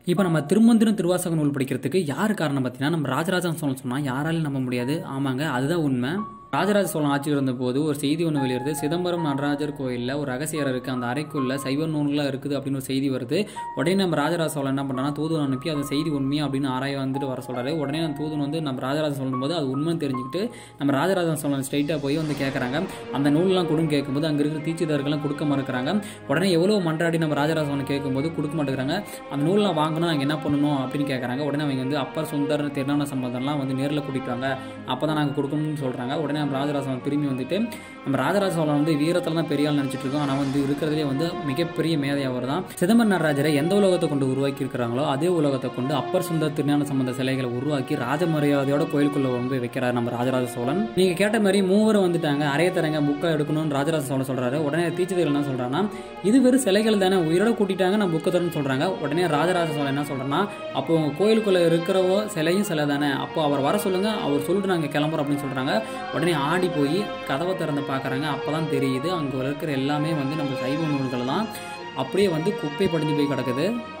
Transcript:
இப்போ நம்ம திருமந்திரம் திருவாசக நூல் படிக்கிறதுக்கு யார் காரணம் பார்த்தீங்கன்னா நம்ம ராஜராஜன் சோழன் சொன்னால் யாராலையும் நம்ப முடியாது ஆமாங்க அதுதான் உண்மை ராஜராஜ சோழன் ஆட்சியில் இருந்தபோது ஒரு செய்தி ஒன்று வெளியிடுது சிதம்பரம் நடராஜர் கோயிலில் ஒரு ரகசியர் இருக்குது அந்த அறைக்குள்ள சைவ நூல்களாக இருக்குது அப்படின்னு ஒரு செய்தி வருது உடனே நம்ம ராஜராஜ சோழன் என்ன பண்ணுறாங்கன்னா தூதுவன் அனுப்பி அந்த செய்தி உண்மையா அப்படின்னு ஆராய வந்துட்டு வர சொல்கிறாரு உடனே அந்த தூதுவன் வந்து நம்ம ராஜராஜ சொல்லும் போது அது உண்மைன்னு தெரிஞ்சுக்கிட்டு நம்ம ராஜராஜ சோழன் ஸ்ட்ரைட்டாக போய் வந்து கேட்குறாங்க அந்த நூல்லாம் கொடுங்க கேட்கும்போது அங்கே இருக்கிற தீட்சிதர்கள்லாம் கொடுக்க மறுக்கிறாங்க உடனே எவ்வளோ மன்றாடி நம்ம ராஜராஜ சோழன் கேட்கும்போது கொடுக்க மாட்டேங்கிறாங்க அந்த நூல்லாம் வாங்கணும் நாங்கள் என்ன பண்ணணும் அப்படின்னு கேட்குறாங்க உடனே அவங்க வந்து அப்பர் சுந்தர் திருநான சம்பந்தம்லாம் வந்து நேரில் கூட்டிட்டு வாங்க அப்போ தான் நாங்கள் கொடுக்கணும்னு சொல்கிறாங்க உடனே நம்ம ராஜராஜ சோழன் திரும்பி வந்துட்டு நம்ம ராஜராஜ சோழன் வந்து வீரத்தில் தான் பெரிய ஆள் நினச்சிட்டு இருக்கோம் ஆனால் வந்து இருக்கிறதுலே வந்து மிகப்பெரிய மேதை அவர் தான் சிதம்பரம் நடராஜரை எந்த உலகத்தை கொண்டு உருவாக்கி இருக்கிறாங்களோ அதே உலகத்தை கொண்டு அப்பர் சுந்தர் திருஞான சம்பந்த சிலைகளை உருவாக்கி ராஜ மரியாதையோட கோயிலுக்குள்ள வந்து வைக்கிறார் நம்ம ராஜராஜ சோழன் நீங்கள் கேட்ட மாதிரி மூவரும் வந்துட்டாங்க அறைய தரங்க புக்கை எடுக்கணும்னு ராஜராஜ சோழன் சொல்கிறாரு உடனே தீட்சிதர்கள் என்ன சொல்கிறாங்கன்னா இது வெறும் சிலைகள் தானே உயிரோட கூட்டிட்டாங்க நான் புக்கை தரேன்னு சொல்கிறாங்க உடனே ராஜராஜ சோழன் என்ன சொல்கிறேன்னா அப்போ உங்கள் கோயிலுக்குள்ளே இருக்கிறவோ சிலையும் சிலை தானே அப்போ அவர் வர சொல்லுங்க அவர் சொல்லிட்டு நாங்கள் கிளம்புறோம் அப்படின்னு சொல்கிறாங்க உடனே ஆடி போய் கதவை திறந்து பார்க்குறாங்க அப்போ தான் தெரியுது அங்கே இருக்கிற எல்லாமே வந்து நம்ம சைவ நூல்கள் தான் அப்படியே வந்து குப்பை படிஞ்சு போய் கிடக்குது